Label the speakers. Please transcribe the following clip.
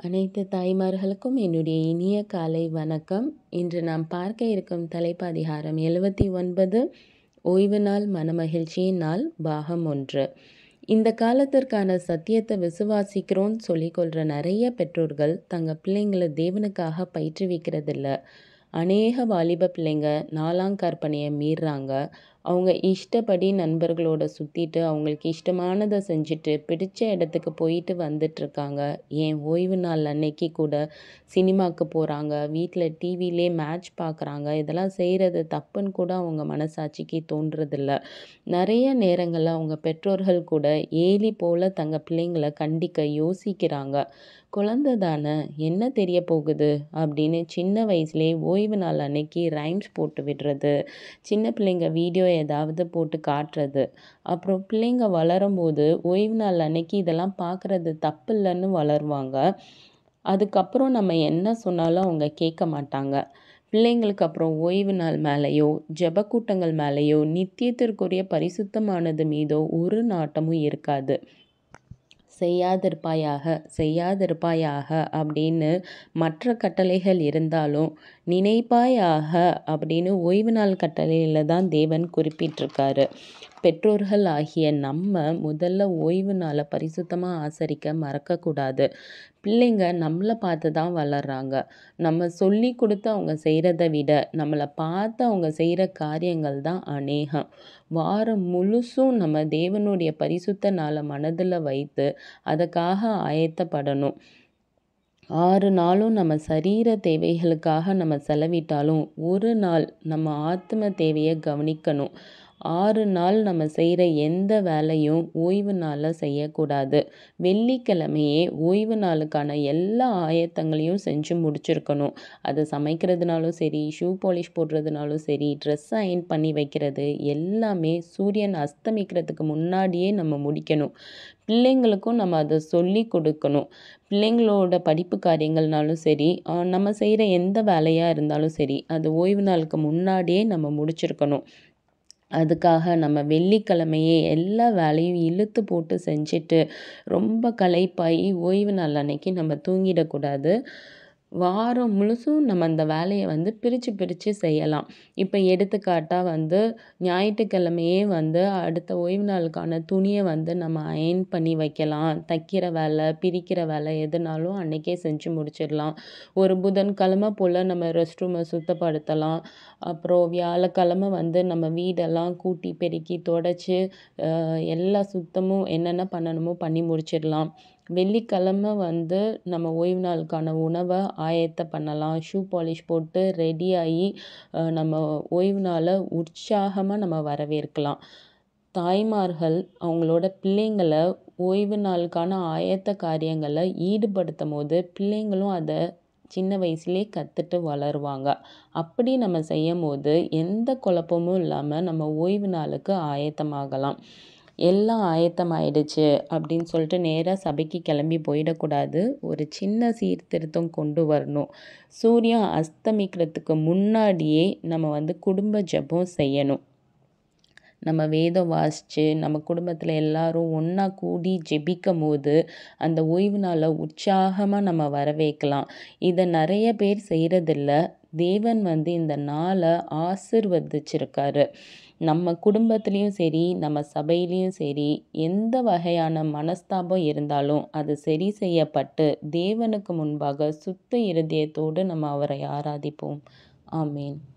Speaker 1: அனைத்து தாய்மார்களுக்கும் என்னுடைய இனிய காலை வணக்கம் இன்று நாம் பார்க்க இருக்கும் தலைப்பு அதிகாரம் எழுபத்தி ஒன்பது ஓய்வு நாள் மனமகிழ்ச்சியின் நாள் பாகம் ஒன்று இந்த காலத்திற்கான சத்தியத்தை விசுவாசிக்கிறோன்னு சொல்லிக்கொள்கிற நிறைய பெற்றோர்கள் தங்கள் பிள்ளைங்களை தேவனுக்காக பயிற்றுவிக்கிறதில்ல அநேக வாலிப பிள்ளைங்க நாலாம் கற்பனையை மீறுறாங்க அவங்க இஷ்டப்படி நண்பர்களோட சுற்றிட்டு அவங்களுக்கு இஷ்டமானதை செஞ்சுட்டு பிடிச்ச இடத்துக்கு போயிட்டு வந்துட்டுருக்காங்க ஏன் ஓய்வு நாள் அன்னைக்கு கூட சினிமாவுக்கு போகிறாங்க வீட்டில் டிவிலே மேட்ச் பார்க்குறாங்க இதெல்லாம் செய்கிறது தப்புன்னு கூட அவங்க மனசாட்சிக்கு தோன்றதில்ல நிறைய நேரங்களில் அவங்க பெற்றோர்கள் கூட ஏலி போல் தங்கள் பிள்ளைங்களை கண்டிக்க யோசிக்கிறாங்க குழந்த தானே என்ன தெரிய போகுது அப்படின்னு சின்ன வயசுலேயே ஓய்வு நாள் அன்னைக்கு ரைம்ஸ் போட்டு விடுறது சின்ன பிள்ளைங்க வீடியோ ஏதாவது போட்டு காட்டுறது அப்புறம் பிள்ளைங்க வளரும்போது ஓய்வு நாள் அன்னைக்கு இதெல்லாம் பார்க்குறது தப்பு இல்லைன்னு வளருவாங்க அதுக்கப்புறம் நம்ம என்ன சொன்னாலும் அவங்க கேட்க மாட்டாங்க பிள்ளைங்களுக்கு அப்புறம் ஓய்வு நாள் மேலேயோ ஜெபக்கூட்டங்கள் மேலேயோ நித்தியத்திற்குரிய பரிசுத்தமானது மீதோ ஒரு நாட்டமும் இருக்காது செய்யாதிருப்பாயாக செய்யாதிருப்பாயாக அப்படின்னு மற்ற கட்டளைகள் இருந்தாலும் நினைப்பாயாக அப்படின்னு ஓய்வு நாள் கட்டளையில் தான் தேவன் குறிப்பிட்டிருக்காரு பெற்றோர்கள் ஆகிய நம்ம முதல்ல ஓய்வு நாளை பரிசுத்தமாக ஆசரிக்க மறக்கக்கூடாது பிள்ளைங்க நம்மளை பார்த்து தான் வளர்கிறாங்க நம்ம சொல்லி கொடுத்து அவங்க செய்கிறத விட நம்மளை பார்த்து அவங்க செய்கிற காரியங்கள் தான் அநேகம் வாரம் முழுசும் நம்ம தேவனுடைய பரிசுத்த நாளை மனதில் வைத்து அதுக்காக ஆயத்தப்படணும் ஆறு நாளும் நம்ம சரீர தேவைகளுக்காக நம்ம செலவிட்டாலும் ஒரு நாள் நம்ம ஆத்ம தேவையை கவனிக்கணும் ஆறு நாள் நம்ம செய்கிற எந்த வேலையும் ஓய்வு நாளில் செய்யக்கூடாது வெள்ளிக்கிழமையே ஓய்வு நாளுக்கான எல்லா ஆயத்தங்களையும் செஞ்சு முடிச்சிருக்கணும் அது சமைக்கிறதுனாலும் சரி ஷூ பாலிஷ் போடுறதுனாலும் சரி ட்ரெஸ் அயன் பண்ணி வைக்கிறது எல்லாமே சூரியன் அஸ்தமிக்கிறதுக்கு முன்னாடியே நம்ம முடிக்கணும் பிள்ளைங்களுக்கும் நம்ம அதை சொல்லி கொடுக்கணும் பிள்ளைங்களோட படிப்பு காரியங்கள்னாலும் சரி நம்ம செய்கிற எந்த வேலையாக இருந்தாலும் சரி அது ஓய்வு நாளுக்கு முன்னாடியே நம்ம முடிச்சிருக்கணும் அதுக்காக நம்ம வெள்ளிக்கிழமையே எல்லா வேலையும் இழுத்து போட்டு செஞ்சுட்டு ரொம்ப களைப்பாகி ஓய்வு நாள் அன்னைக்கு நம்ம தூங்கிடக்கூடாது வாரம் முழுசும் நம்ம அந்த வேலையை வந்து பிரித்து பிரித்து செய்யலாம் இப்போ எடுத்துக்காட்டாக வந்து ஞாயிற்றுக்கிழமையே வந்து அடுத்த ஓய்வு நாளுக்கான துணியை வந்து நம்ம அயன் பண்ணி வைக்கலாம் தைக்கிற வேலை பிரிக்கிற வேலை எதுனாலும் அன்றைக்கே செஞ்சு முடிச்சிடலாம் ஒரு புதன்கிழமை போல் நம்ம ரெஸ்ட் ரூமை சுத்தப்படுத்தலாம் அப்புறம் வியாழக்கிழமை வந்து நம்ம வீடெல்லாம் கூட்டி பெருக்கி தொடச்சி எல்லா சுத்தமும் என்னென்ன பண்ணணுமோ பண்ணி முடிச்சிடலாம் வெள்ளிக்கிழமை வந்து நம்ம ஓய்வு நாளுக்கான உணவை ஆயத்த பண்ணலாம் ஷூ பாலிஷ் போட்டு ரெடியாகி நம்ம ஓய்வு நாளை உற்சாகமாக நம்ம வரவேற்கலாம் தாய்மார்கள் அவங்களோட பிள்ளைங்களை ஓய்வு நாளுக்கான ஆயத்த காரியங்களை ஈடுபடுத்தும் போது பிள்ளைங்களும் அதை சின்ன வயசுலேயே கற்றுட்டு வளருவாங்க அப்படி நம்ம செய்யும் போது எந்த குழப்பமும் இல்லாமல் நம்ம ஓய்வு நாளுக்கு ஆயத்தமாகலாம் எல்லாம் ஆயத்தமாயிடுச்சு அப்படின்னு சொல்லிட்டு நேராக சபைக்கு கிளம்பி போயிடக்கூடாது ஒரு சின்ன சீர்திருத்தம் கொண்டு வரணும் சூரியன் அஸ்தமிக்கிறதுக்கு முன்னாடியே நம்ம வந்து குடும்ப ஜபம் செய்யணும் நம்ம வேதம் வாசித்து நம்ம குடும்பத்தில் எல்லாரும் ஒன்றா கூடி ஜெபிக்கும் போது அந்த ஓய்வு நாளை உற்சாகமாக நம்ம வரவேற்கலாம் இதை நிறைய பேர் செய்கிறதில்ல தேவன் வந்து இந்த நாளை ஆசிர்வதிச்சிருக்காரு நம்ம குடும்பத்துலேயும் சரி நம்ம சபையிலையும் சரி எந்த வகையான மனஸ்தாபம் இருந்தாலும் அது சரி செய்யப்பட்டு தேவனுக்கு முன்பாக சுத்த இருதயத்தோடு நம்ம அவரை ஆராதிப்போம் ஆமேன்